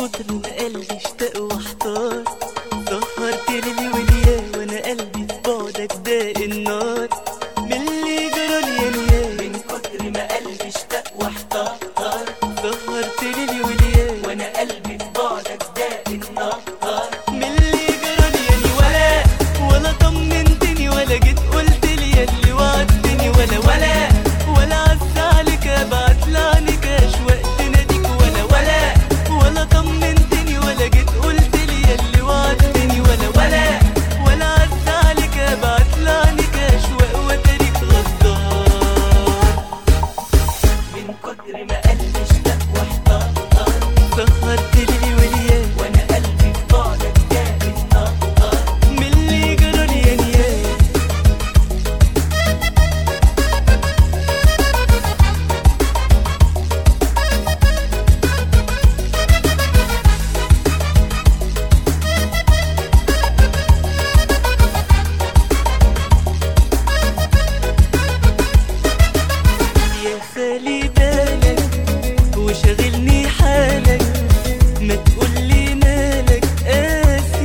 كتر ما قلبي اشتاق واحتار سهرت ليلي وليا وانا قلبي في بعدك داق النار من اللي جرالي يا نيا من كتر ما قلبي اشتاق واحتار سهرت ليلي وليا وانا قلبي في بعدك داق النار من اللي جرالي يا ني ولا ولا طمنتني ولا جيت قلت لي يا اللي وعدتني ولا ولا ولا عز عليك ابعت لعنك اشواق ناديك ولا ولا ولا طمنتني ولا جيت قلت لي يا اللي وعدتني ولا ولا ولا عز عليك ابعت لعنك اشواق وتاريخ غدار من كتر ما قلبي اشتاق واحتار سهرت ليلي وليا وانا قلبي في بعدك داق النار من اللي جرالي يا نيا يا خالي بالك وشغلني حالك ما تقولي مالك قاسي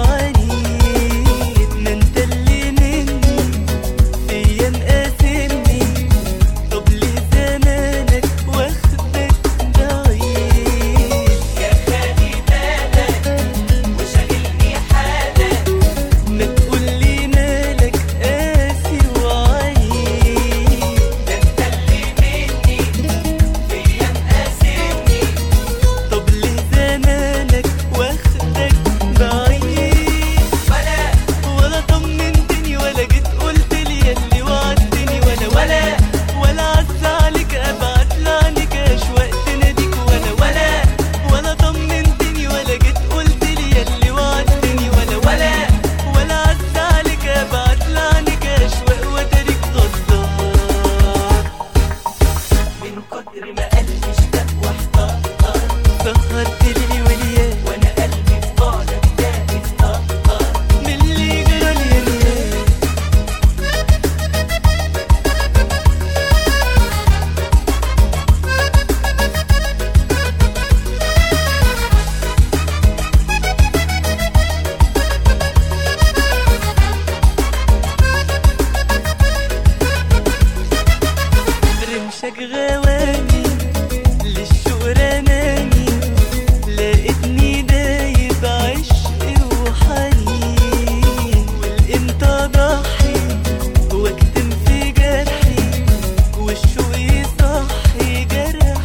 وعنيد ما انت اللي مني فيا مقاسمني طب ليه زمانك واخدك بعيد يا خالي بالك وشاغلني حالك ما تقولي مالك قاسي وعنيد ده انت اللي مني فيا مقاسمني طب ليه زمانك واخدك بعيد ولا ولا طمنتني ولا جيت قلت لي ياللي وعدتني ولا ولا ولا عز عليك ابعت لعنك اشواق تناديك ولا ولا ولا طمنتني ولا جيت قلت لي ياللي وعدتني ولا ولا ولا عز عليك ابعت لعنك اشواق وتاريخ غدار من كتر ما قلبي اشتاق واحتار سهرت ليلي وليا وانا قلبي في بعدك داق النار من اللي جرالي يا نيا رمشك غواني للشوق رماني لقيتني دايب عشق وحنين والامتى ضحي واكتم في جرحي والشوق يصحي جرح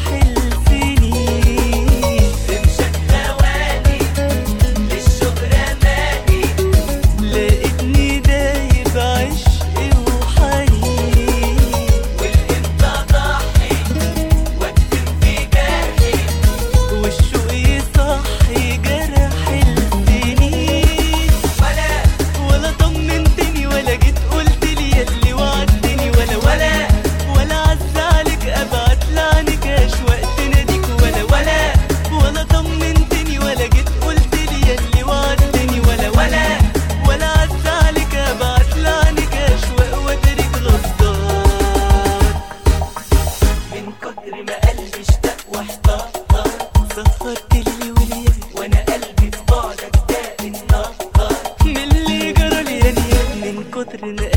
السنين رمشك غواني للشوق رماني لقيتني دايب عشق وحنين والامتى ضحي واكتم في جرحي والشوق يصحي جرح السنين ولا ولا طمنتني ولا جيت قلت لي ياللي وعدتني ولا ولا ولا عز عليك ابعت لعنك اشواق تناديك ولا ولا ولا طمنتني ولا جيت قلت لي ياللي وعدتني ولا ولا ولا عز عليك ابعت لعنك اشواق وتاريخ غدار من كتر ما قلبي اشتاق واحتار سهرت لي وليا وانا قلبي في بعدك داق النار من اللي جرالي يا نيا من كتر ما